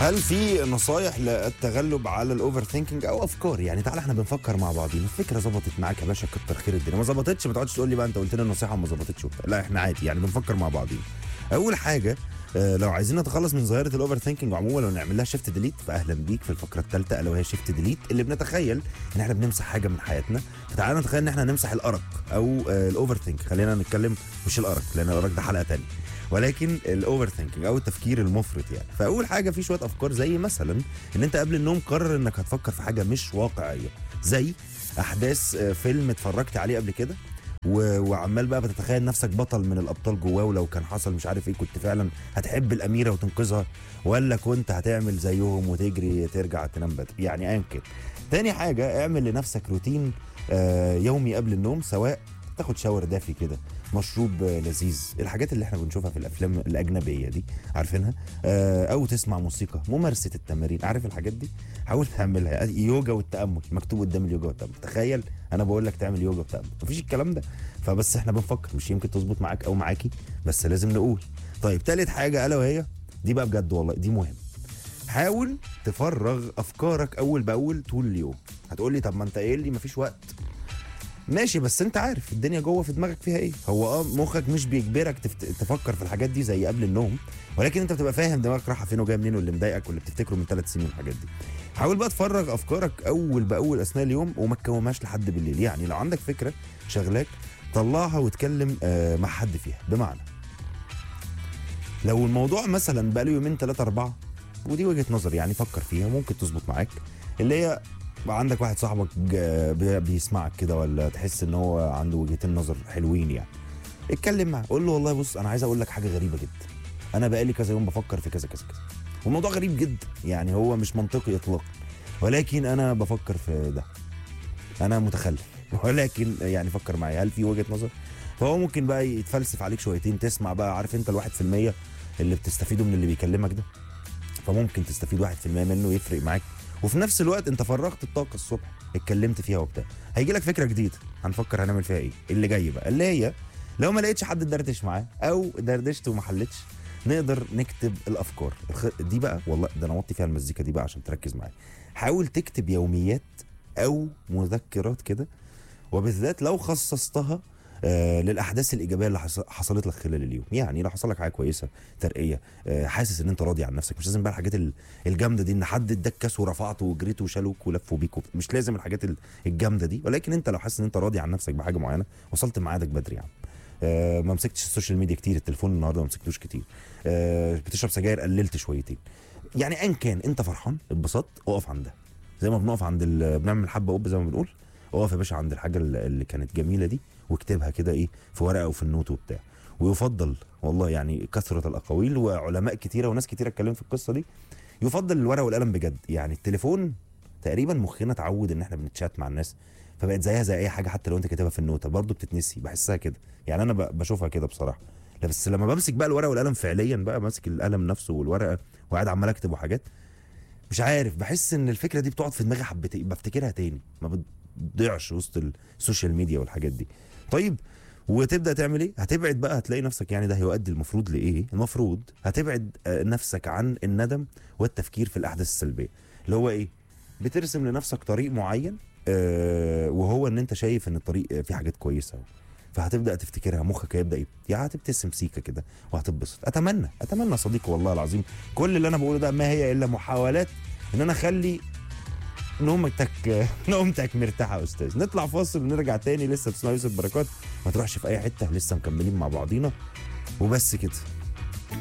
هل في نصايح للتغلب على الاوفر ثينكينج او افكار يعني تعالى احنا بنفكر مع بعضينا الفكره ظبطت معاك يا باشا كتر خير الدنيا ما ظبطتش ما تقعدش تقول لي بقى انت قلت لنا النصيحه وما ظبطتش وبتاع لا احنا عادي يعني بنفكر مع بعضينا اول حاجه آه، لو عايزين نتخلص من ظاهره الاوفر ثينكينج عموما ونعمل لها شيفت ديليت فاهلا بيك في الفقره الثالثه الا وهي شيفت ديليت اللي بنتخيل ان احنا بنمسح حاجه من حياتنا فتعالى نتخيل ان احنا نمسح الارق او الاوفر ثينك خلينا نتكلم مش الارق لان الارق ده حلقه ثانيه ولكن الاوفر ثينكينج او التفكير المفرط يعني فاول حاجه في شويه افكار زي مثلا ان انت قبل النوم قرر انك هتفكر في حاجه مش واقعيه زي احداث آه، فيلم اتفرجت عليه قبل كده و... وعمال بقى بتتخيل نفسك بطل من الابطال جواه ولو كان حصل مش عارف ايه كنت فعلا هتحب الاميره وتنقذها ولا كنت هتعمل زيهم وتجري ترجع تنام بدري يعني ايا كان تاني حاجه اعمل لنفسك روتين آه، يومي قبل النوم سواء تاخد شاور دافي كده مشروب آه، لذيذ الحاجات اللي احنا بنشوفها في الافلام الاجنبيه دي عارفينها آه، او تسمع موسيقى ممارسه التمارين عارف الحاجات دي حاول تعملها يوجا والتامل مكتوب قدام اليوجا والتامل تخيل انا بقول لك تعمل يوجا وتامل مفيش الكلام ده فبس احنا بنفكر مش يمكن تظبط معاك او معاكي بس لازم نقول طيب تالت حاجه الا وهي دي بقى بجد والله دي مهم حاول تفرغ افكارك اول باول طول اليوم هتقول لي طب ما انت قايل لي مفيش وقت ماشي بس انت عارف الدنيا جوه في دماغك فيها ايه هو اه مخك مش بيجبرك تفت... تفكر في الحاجات دي زي قبل النوم ولكن انت بتبقى فاهم دماغك رايحه فين وجايه منين واللي مضايقك واللي بتفتكره من ثلاث سنين الحاجات دي حاول بقى تفرغ افكارك اول باول اثناء اليوم وما تكومهاش لحد بالليل يعني لو عندك فكره شغلاك طلعها واتكلم آه مع حد فيها بمعنى لو الموضوع مثلا بقى له يومين ثلاثة أربعة ودي وجهة نظر يعني فكر فيها ممكن تظبط معاك اللي هي بقى عندك واحد صاحبك جا- بي- بيسمعك كده ولا تحس ان هو عنده وجهتين نظر حلوين يعني اتكلم معاه قول له والله بص انا عايز اقول لك حاجه غريبه جدا انا بقالي كذا يوم بفكر في كذا كذا كذا والموضوع غريب جدا يعني هو مش منطقي اطلاقا ولكن انا بفكر في ده انا متخلف ولكن يعني فكر معايا هل في وجهه نظر فهو ممكن بقى يتفلسف عليك شويتين تسمع بقى عارف انت الواحد في المية اللي بتستفيده من اللي بيكلمك ده فممكن تستفيد واحد في المية منه يفرق معاك وفي نفس الوقت انت فرغت الطاقه الصبح اتكلمت فيها وبتاع هيجي لك فكره جديده هنفكر هنعمل فيها ايه اللي جاي بقى اللي هي لو ما لقيتش حد تدردش معاه او دردشت وما حلتش نقدر نكتب الافكار الخ- دي بقى والله ده انا وطي فيها المزيكا دي بقى عشان تركز معايا حاول تكتب يوميات او مذكرات كده وبالذات لو خصصتها آه للاحداث الايجابيه اللي حص- حصلت لك خلال اليوم يعني لو حصل لك حاجه كويسه ترقيه آه حاسس ان انت راضي عن نفسك مش لازم بقى الحاجات ال- الجامده دي ان حد اداك كاس ورفعته وجريت وشالوك ولفوا بيك وبت- مش لازم الحاجات ال- الجامده دي ولكن انت لو حاسس ان انت راضي عن نفسك بحاجه معينه وصلت ميعادك بدري يعني آه ما مسكتش السوشيال ميديا كتير التليفون النهارده ما مسكتوش كتير آه بتشرب سجاير قللت شويتين يعني ايا كان انت فرحان اتبسطت اقف عندها زي ما بنقف عند ال- بنعمل حبه قب زي ما بنقول اقف يا باشا عند الحاجه اللي اللي كانت جميله دي واكتبها كده ايه في ورقه وفي النوت وبتاع ويفضل والله يعني كثره الاقاويل وعلماء كتيره وناس كتيره اتكلموا في القصه دي يفضل الورقه والقلم بجد يعني التليفون تقريبا مخنا اتعود ان احنا بنتشات مع الناس فبقت زيها زي اي حاجه حتى لو انت كاتبها في النوته برضه بتتنسي بحسها كده يعني انا ب- بشوفها كده بصراحه لا بس لما بمسك بقى الورقه والقلم فعليا بقى ماسك القلم نفسه والورقه وقاعد عمال اكتب وحاجات مش عارف بحس ان الفكره دي بتقعد في دماغي حبتين بفتكرها تاني ما بتضيعش وسط السوشيال ميديا والحاجات دي طيب وتبدا تعمل ايه هتبعد بقى هتلاقي نفسك يعني ده هيؤدي المفروض لايه المفروض هتبعد آه، نفسك عن الندم والتفكير في الاحداث السلبيه اللي هو ايه بترسم لنفسك طريق معين آه وهو ان انت شايف ان الطريق آه، فيه حاجات كويسه فهتبدا تفتكرها مخك هيبدا يب- يعني هتبتسم سيكه كده وهتتبسط اتمنى اتمنى يا صديقي والله العظيم كل اللي انا بقوله ده ما هي الا محاولات ان انا اخلي نومتك نومتك مرتاحه يا استاذ نطلع فاصل ونرجع تاني لسه بتسمع يوسف بركات ما تروحش في اي حته لسه مكملين مع بعضينا وبس كده